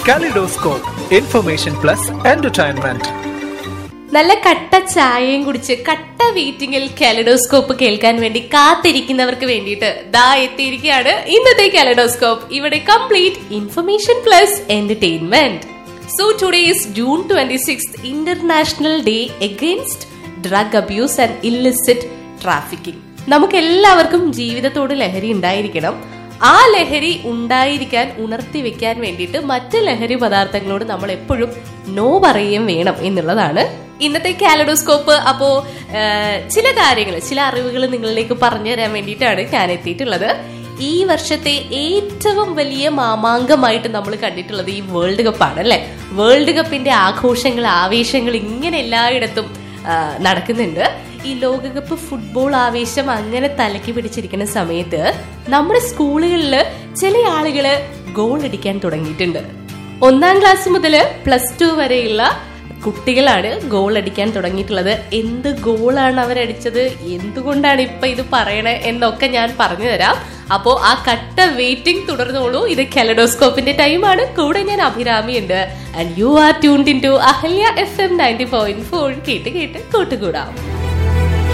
kaleidoscope information plus entertainment നല്ല കട്ട ചായയും കുടിച്ച് കട്ട വീറ്റിംഗിൽ കാലഡോസ്കോപ്പ് കേൾക്കാൻ വേണ്ടി കാത്തിരിക്കുന്നവർക്ക് വേണ്ടിയിട്ട് ദാ എത്തിയിരിക്കുകയാണ് ഇന്നത്തെ കാലഡോസ്കോപ്പ് ഇവിടെ complete information plus entertainment so today is June twenty six international day against drug abuse and illicit trafficking നമുക്ക് എല്ലാവർക്കും ജീവിതത്തോട് ലഹരി ഉണ്ടായിരിക്കണം ആ ലഹരി ഉണ്ടായിരിക്കാൻ ഉണർത്തി വെക്കാൻ വേണ്ടിയിട്ട് മറ്റ് ലഹരി പദാർത്ഥങ്ങളോട് നമ്മൾ എപ്പോഴും നോ പറയുകയും വേണം എന്നുള്ളതാണ് ഇന്നത്തെ കാലഡോസ്കോപ്പ് അപ്പോ ആ, ചില കാര്യങ്ങൾ ചില അറിവുകൾ നിങ്ങളിലേക്ക് പറഞ്ഞു തരാൻ വേണ്ടിയിട്ടാണ് ഞാൻ എത്തിയിട്ടുള്ളത് ഈ വർഷത്തെ ഏറ്റവും വലിയ മാമാങ്കമായിട്ട് നമ്മൾ കണ്ടിട്ടുള്ളത് ഈ വേൾഡ് കപ്പാണ് അല്ലെ വേൾഡ് കപ്പിന്റെ ആഘോഷങ്ങൾ ആവേശങ്ങൾ ഇങ്ങനെ എല്ലായിടത്തും ആ, നടക്കുന്നുണ്ട് ഈ ലോകകപ്പ് ഫുട്ബോൾ ആവേശം അങ്ങനെ തലക്കി പിടിച്ചിരിക്കുന്ന സമയത്ത് നമ്മുടെ സ്കൂളുകളിൽ ചില ആളുകള് ഗോൾ അടിക്കാൻ തുടങ്ങിയിട്ടുണ്ട് ഒന്നാം ക്ലാസ് മുതൽ പ്ലസ് ടു വരെയുള്ള കുട്ടികളാണ് ഗോൾ അടിക്കാൻ തുടങ്ങിയിട്ടുള്ളത് എന്ത് ഗോളാണ് അവരടിച്ചത് എന്തുകൊണ്ടാണ് ഇപ്പൊ ഇത് പറയണേ എന്നൊക്കെ ഞാൻ പറഞ്ഞു തരാം അപ്പോ ആ കട്ട വെയിറ്റിംഗ് തുടർന്നോളൂ ഇത് കെലഡോസ്കോപ്പിന്റെ ടൈമാണ് കൂടെ ഞാൻ അഭിരാമി ഉണ്ട് and you are tuned in to Ahalya F M ninety point four കേട്ട് കേട്ട് കൂട്ടുകൂടാം